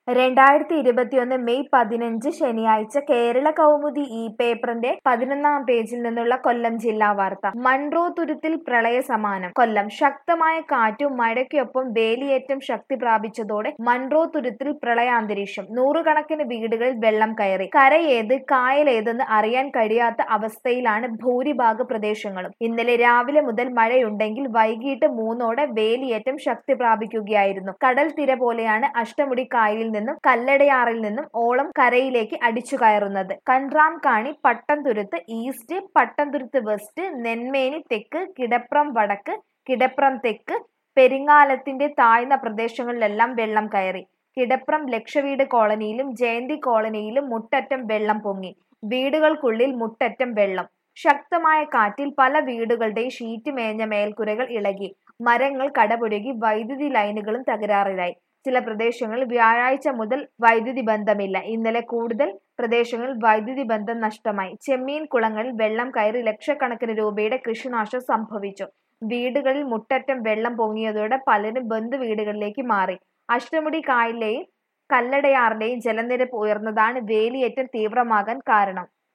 രണ്ടായിരത്തി ഇരുപത്തിയൊന്ന് മെയ് പതിനഞ്ച് ശനിയാഴ്ച കേരള കൗമുദി ഈ പേപ്പറിന്റെ പതിനൊന്നാം പേജിൽ നിന്നുള്ള കൊല്ലം ജില്ലാ വാർത്ത മൺട്രോ തുരുത്തിൽ പ്രളയ സമാനം കൊല്ലം ശക്തമായ കാറ്റും മഴയ്ക്കൊപ്പം വേലിയേറ്റം ശക്തി പ്രാപിച്ചതോടെ മൺട്രോ തുരുത്തിൽ പ്രളയാന്തരീക്ഷം നൂറുകണക്കിന് വീടുകളിൽ വെള്ളം കയറി കരയേത് കായലേതെന്ന് അറിയാൻ കഴിയാത്ത അവസ്ഥയിലാണ് ഭൂരിഭാഗ പ്രദേശങ്ങളും ഇന്നലെ രാവിലെ മുതൽ മഴയുണ്ടെങ്കിൽ വൈകിട്ട് മൂന്നോടെ വേലിയേറ്റം ശക്തി പ്രാപിക്കുകയായിരുന്നു കടൽ തിര പോലെയാണ് അഷ്ടമുടി കായലിൽ നിന്നും കല്ലടയാറിൽ നിന്നും ഓളം കരയിലേക്ക് അടിച്ചു കയറുന്നത് കൺട്രാംകാണി പട്ടംതുരുത്ത് ഈസ്റ്റ് പട്ടംതുരുത്ത് വെസ്റ്റ് നെന്മേനി തെക്ക് കിടപ്രം വടക്ക് കിടപ്രം തെക്ക് പെരിങ്ങാലത്തിന്റെ താഴ്ന്ന പ്രദേശങ്ങളിലെല്ലാം വെള്ളം കയറി കിടപ്രം ലക്ഷവീട് കോളനിയിലും ജയന്തി കോളനിയിലും മുട്ടറ്റം വെള്ളം പൊങ്ങി വീടുകൾക്കുള്ളിൽ മുട്ടറ്റം വെള്ളം ശക്തമായ കാറ്റിൽ പല വീടുകളുടെയും ഷീറ്റ് മേഞ്ഞ മേൽക്കുരകൾ ഇളകി മരങ്ങൾ കടപുരുകി വൈദ്യുതി ലൈനുകളും തകരാറിലായി ചില പ്രദേശങ്ങളിൽ വ്യാഴാഴ്ച മുതൽ വൈദ്യുതി ബന്ധമില്ല ഇന്നലെ കൂടുതൽ പ്രദേശങ്ങളിൽ വൈദ്യുതി ബന്ധം നഷ്ടമായി ചെമ്മീൻ കുളങ്ങളിൽ വെള്ളം കയറി ലക്ഷക്കണക്കിന് രൂപയുടെ കൃഷിനാശം സംഭവിച്ചു വീടുകളിൽ മുട്ടറ്റം വെള്ളം പൊങ്ങിയതോടെ പലരും ബന്ധു വീടുകളിലേക്ക് മാറി അഷ്ടമുടി കായലിലെയും കല്ലടയാറിലെയും ജലനിരപ്പ് ഉയർന്നതാണ് വേലിയേറ്റം തീവ്രമാകാൻ കാരണം